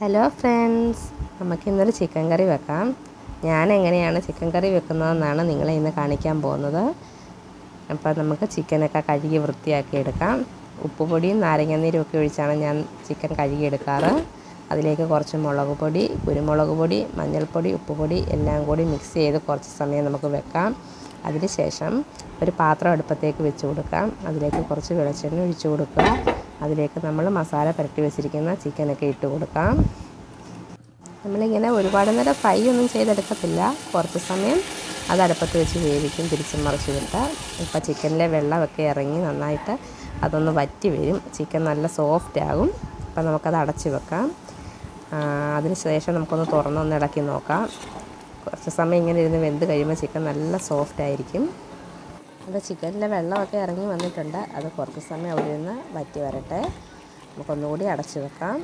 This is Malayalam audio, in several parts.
ഹലോ ഫ്രണ്ട്സ് നമുക്ക് ഇന്നൊരു ചിക്കൻ കറി വെക്കാം ഞാൻ എങ്ങനെയാണ് ചിക്കൻ കറി വെക്കുന്നതെന്നാണ് നിങ്ങളെ ഇന്ന് കാണിക്കാൻ പോകുന്നത് അപ്പോൾ നമുക്ക് ചിക്കനൊക്കെ കഴുകി വൃത്തിയാക്കി എടുക്കാം ഉപ്പുപൊടിയും നാരങ്ങാനീരും ഒക്കെ ഒഴിച്ചാണ് ഞാൻ ചിക്കൻ കഴുകിയെടുക്കാറ് അതിലേക്ക് കുറച്ച് മുളക് പൊടി കുരുമുളക് പൊടി മഞ്ഞൾപ്പൊടി ഉപ്പുപൊടി എല്ലാം കൂടി മിക്സ് ചെയ്ത് കുറച്ച് സമയം നമുക്ക് വെക്കാം അതിന് ശേഷം ഒരു പാത്രം അടുപ്പത്തേക്ക് വെച്ച് കൊടുക്കാം അതിലേക്ക് കുറച്ച് വെളിച്ചെണ്ണ ഒഴിച്ചു കൊടുക്കുക അതിലേക്ക് നമ്മൾ മസാല പുരട്ടി വെച്ചിരിക്കുന്ന ചിക്കനൊക്കെ ഇട്ട് കൊടുക്കാം നമ്മളിങ്ങനെ ഒരുപാട് നേരം ഫ്രൈ ഒന്നും ചെയ്തെടുക്കത്തില്ല കുറച്ച് സമയം അത് അടുപ്പത്ത് വെച്ച് വേവിക്കും തിരിച്ചും മറിച്ച് വിട്ട് ഇപ്പോൾ ചിക്കനിലെ വെള്ളമൊക്കെ ഇറങ്ങി നന്നായിട്ട് അതൊന്ന് വറ്റി വരും ചിക്കൻ നല്ല സോഫ്റ്റ് ആകും അപ്പോൾ നമുക്കത് അടച്ച് വെക്കാം അതിന് ശേഷം നമുക്കൊന്ന് തുറന്നൊന്ന് ഇളക്കി നോക്കാം കുറച്ച് സമയം ഇങ്ങനെ ഇരുന്ന് വെന്ത് കഴിയുമ്പോൾ ചിക്കൻ നല്ല സോഫ്റ്റ് ആയിരിക്കും അപ്പോൾ ചിക്കനിലെ വെള്ളമൊക്കെ ഇറങ്ങി വന്നിട്ടുണ്ട് അത് കുറച്ച് സമയം അവിടെ നിന്ന് വറ്റി വരട്ടെ നമുക്കൊന്നുകൂടി അടച്ച് വെക്കാം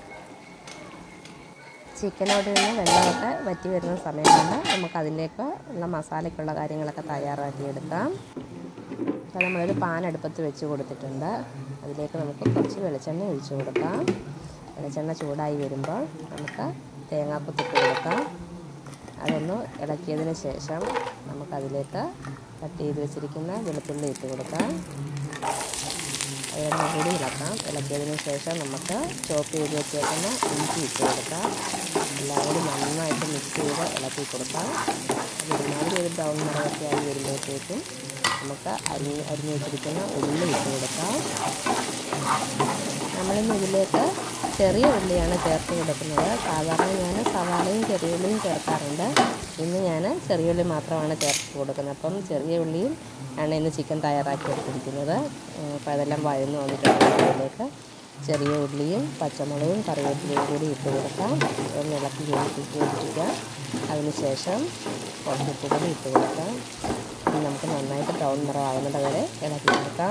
ചിക്കനോട് നിന്ന് വെള്ളമൊക്കെ വറ്റി വരുന്ന സമയം കൊണ്ട് നമുക്ക് അതിലേക്ക് ഉള്ള മസാലയ്ക്കുള്ള കാര്യങ്ങളൊക്കെ തയ്യാറാക്കിയെടുക്കാം അപ്പോൾ നമ്മളൊരു പാൻ അടുപ്പത്ത് വെച്ച് കൊടുത്തിട്ടുണ്ട് അതിലേക്ക് നമുക്ക് കുറച്ച് വെളിച്ചെണ്ണ ഒഴിച്ചു കൊടുക്കാം വെളിച്ചെണ്ണ ചൂടായി വരുമ്പോൾ നമുക്ക് തേങ്ങാക്കൊത്തിട്ട് കൊടുക്കാം അതൊന്ന് ഇളക്കിയതിന് ശേഷം നമുക്കതിലേക്ക് കട്ട് ചെയ്ത് വെച്ചിരിക്കുന്ന വെളുത്തുള്ളി ഇട്ട് കൊടുക്കാം അതെല്ലാം കൂടി ഇളക്കാം ഇളക്കിയതിന് ശേഷം നമുക്ക് ചോപ്പ് ചെയ്ത് വെച്ചേക്കുന്ന ഇഞ്ചി ഇട്ട് കൊടുക്കാം എല്ലാം കൂടി നന്നായിട്ട് മിക്സ് ചെയ്ത് ഇളക്കി കൊടുക്കാം അത് ഒരുമാതിരി ഒരു ബ്രൗൺ നിറമൊക്കെ ആയി വരുമ്പോഴത്തേക്കും നമുക്ക് അരിഞ്ഞ് അരിഞ്ഞ് വെച്ചിരിക്കുന്ന ഉള്ളി ഇട്ട് കൊടുക്കാം നമ്മളിന്ന് ഇതിലേക്ക് ചെറിയ ഉള്ളിയാണ് ചേർത്ത് കൊടുക്കുന്നത് സാധാരണ ഞാൻ സവാളയും ചെറിയ ഉള്ളിയും ചേർക്കാറുണ്ട് ഇന്ന് ഞാൻ ചെറിയ ഉള്ളി മാത്രമാണ് ചേർത്ത് കൊടുക്കുന്നത് അപ്പം ചെറിയ ഉള്ളിയും ആണ് ഇന്ന് ചിക്കൻ തയ്യാറാക്കി എടുത്തിരിക്കുന്നത് അപ്പോൾ അതെല്ലാം വഴന്ന് വന്നിട്ടുണ്ട് അതിലേക്ക് ചെറിയ ഉള്ളിയും പച്ചമുളകും കറിവേപ്പിലയും കൂടി ഇട്ട് കൊടുക്കാം ഒന്ന് ഇളക്കി യോജിപ്പിക്കാം അതിനുശേഷം കുറച്ച് ഉപ്പ് കൂടി ഇട്ട് കൊടുക്കാം ഇനി നമുക്ക് നന്നായിട്ട് ബ്രൗൺ നിറമാകുന്നത് വരെ ഇളക്കി കൊടുക്കാം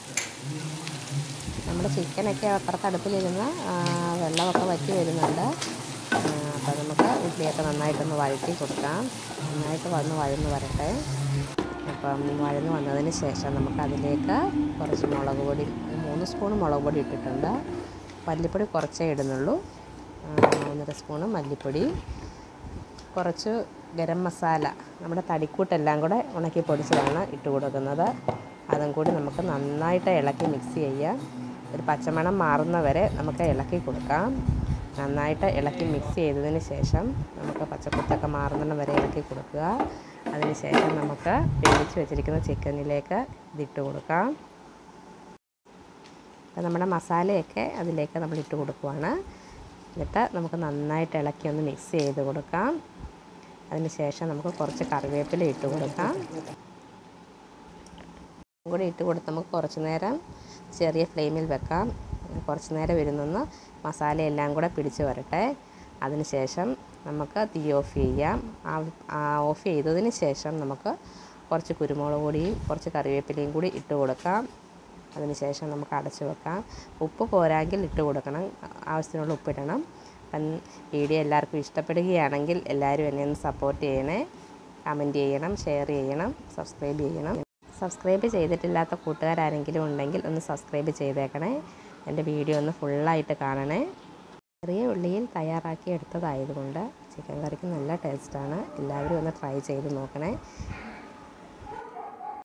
നമ്മുടെ ചിക്കനൊക്കെ അപ്പുറത്ത് അടുപ്പിലിരുന്ന് വെള്ളമൊക്കെ വറ്റി വരുന്നുണ്ട് അപ്പോൾ നമുക്ക് ഉള്ളിയൊക്കെ നന്നായിട്ടൊന്ന് വഴറ്റി കൊടുക്കാം നന്നായിട്ട് വന്ന് വഴന്ന് വരട്ടെ അപ്പം വഴന്ന് വന്നതിന് ശേഷം നമുക്ക് അതിലേക്ക് കുറച്ച് മുളക് പൊടി മൂന്ന് സ്പൂൺ മുളക് പൊടി ഇട്ടിട്ടുണ്ട് മല്ലിപ്പൊടി കുറച്ചേ ഇടുന്നുള്ളൂ ഒന്നര സ്പൂണ് മല്ലിപ്പൊടി കുറച്ച് ഗരം മസാല നമ്മുടെ തടിക്കൂട്ടെല്ലാം കൂടെ ഉണക്കി പൊടിച്ചതാണ് ഇട്ട് കൊടുക്കുന്നത് അതും കൂടി നമുക്ക് നന്നായിട്ട് ഇളക്കി മിക്സ് ചെയ്യാം ഒരു പച്ചമണം മാറുന്ന വരെ നമുക്ക് ഇളക്കി കൊടുക്കാം നന്നായിട്ട് ഇളക്കി മിക്സ് ചെയ്തതിന് ശേഷം നമുക്ക് പച്ചക്കുത്തൊക്കെ മാറുന്ന വരെ ഇളക്കി കൊടുക്കുക അതിന് ശേഷം നമുക്ക് വേവിച്ച് വെച്ചിരിക്കുന്ന ചിക്കനിലേക്ക് ഇതിട്ട് കൊടുക്കാം അപ്പം നമ്മുടെ മസാലയൊക്കെ അതിലേക്ക് നമ്മൾ ഇട്ട് കൊടുക്കുവാണ് എന്നിട്ട് നമുക്ക് നന്നായിട്ട് ഇളക്കി ഒന്ന് മിക്സ് ചെയ്ത് കൊടുക്കാം അതിന് ശേഷം നമുക്ക് കുറച്ച് കറിവേപ്പില ഇട്ട് കൊടുക്കാം കൂടി ഇട്ട് കൊടുത്ത് നമുക്ക് കുറച്ച് നേരം ചെറിയ ഫ്ലെയിമിൽ വെക്കാം കുറച്ച് നേരം ഇരുന്നൊന്ന് മസാല എല്ലാം കൂടെ പിടിച്ച് വരട്ടെ അതിന് ശേഷം നമുക്ക് തീ ഓഫ് ചെയ്യാം ആ ഓഫ് ചെയ്തതിന് ശേഷം നമുക്ക് കുറച്ച് കുരുമുളക് പൊടിയും കുറച്ച് കറിവേപ്പിലയും കൂടി ഇട്ട് കൊടുക്കാം അതിന് ശേഷം നമുക്ക് അടച്ച് വെക്കാം ഉപ്പ് പോരാങ്കിൽ ഇട്ട് കൊടുക്കണം ആവശ്യത്തിനുള്ള ഉപ്പിടണം അപ്പം വീഡിയോ എല്ലാവർക്കും ഇഷ്ടപ്പെടുകയാണെങ്കിൽ എല്ലാവരും എന്നെ ഒന്ന് സപ്പോർട്ട് ചെയ്യണേ കമൻറ്റ് ചെയ്യണം ഷെയർ ചെയ്യണം സബ്സ്ക്രൈബ് ചെയ്യണം സബ്സ്ക്രൈബ് ചെയ്തിട്ടില്ലാത്ത കൂട്ടുകാരാരെങ്കിലും ഉണ്ടെങ്കിൽ ഒന്ന് സബ്സ്ക്രൈബ് ചെയ്തേക്കണേ എൻ്റെ വീഡിയോ ഒന്ന് ഫുള്ളായിട്ട് കാണണേ ചെറിയ ഉള്ളിയിൽ തയ്യാറാക്കി എടുത്തതായതുകൊണ്ട് ചിക്കൻ കറിക്ക് നല്ല ടേസ്റ്റാണ് എല്ലാവരും ഒന്ന് ട്രൈ ചെയ്ത് നോക്കണേ